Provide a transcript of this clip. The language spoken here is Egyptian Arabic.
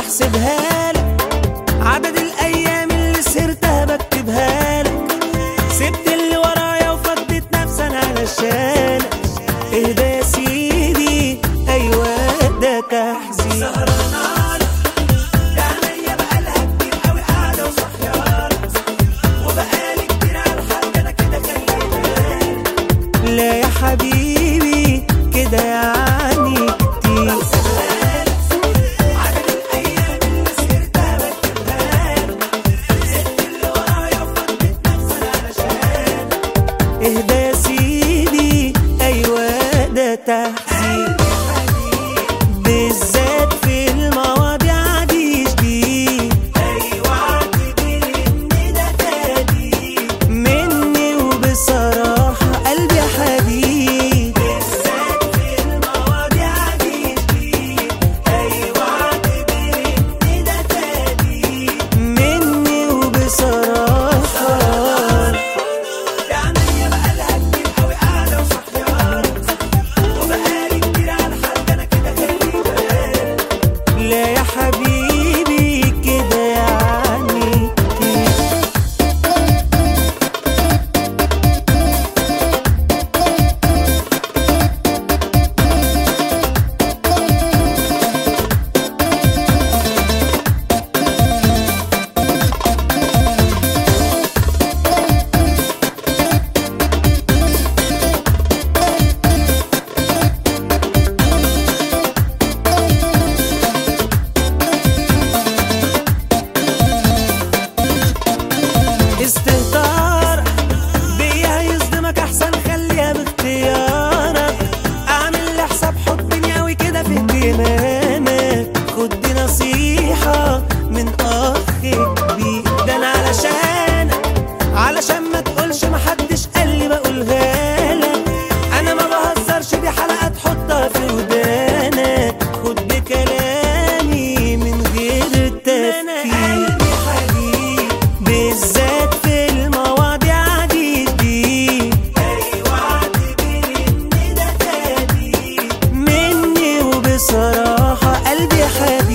بحسبها لك عدد الايام اللي سهرتها بكتبها لك سبت اللي ورايا وفضيت نفسي انا علشانك اهدى يا سيدي ايوه ده تحزين لا يا حبيبي كده يعني كتير اهدى يا سيدي ايوه ده تحزين بالذات في المواضيع دي جديد مني وبصراحة قلبي حديد مني وبصراحة لا يا حبيبي كده يعني كتير استهتار بيها يصدمك احسن خليها باختيارك اعمل لي حساب حب قوي كده في اهتمامك خد دي نصيحة من اخ كبير ده انا علشانك علشان ما تقولش محدش قال لي بقولها لك انا ما بهزرش دي حلقة تحطها في ودانك خد بكلامي من غير تفكير بالذات في المواضيع دي دي مني وبصراحة قلبي حديد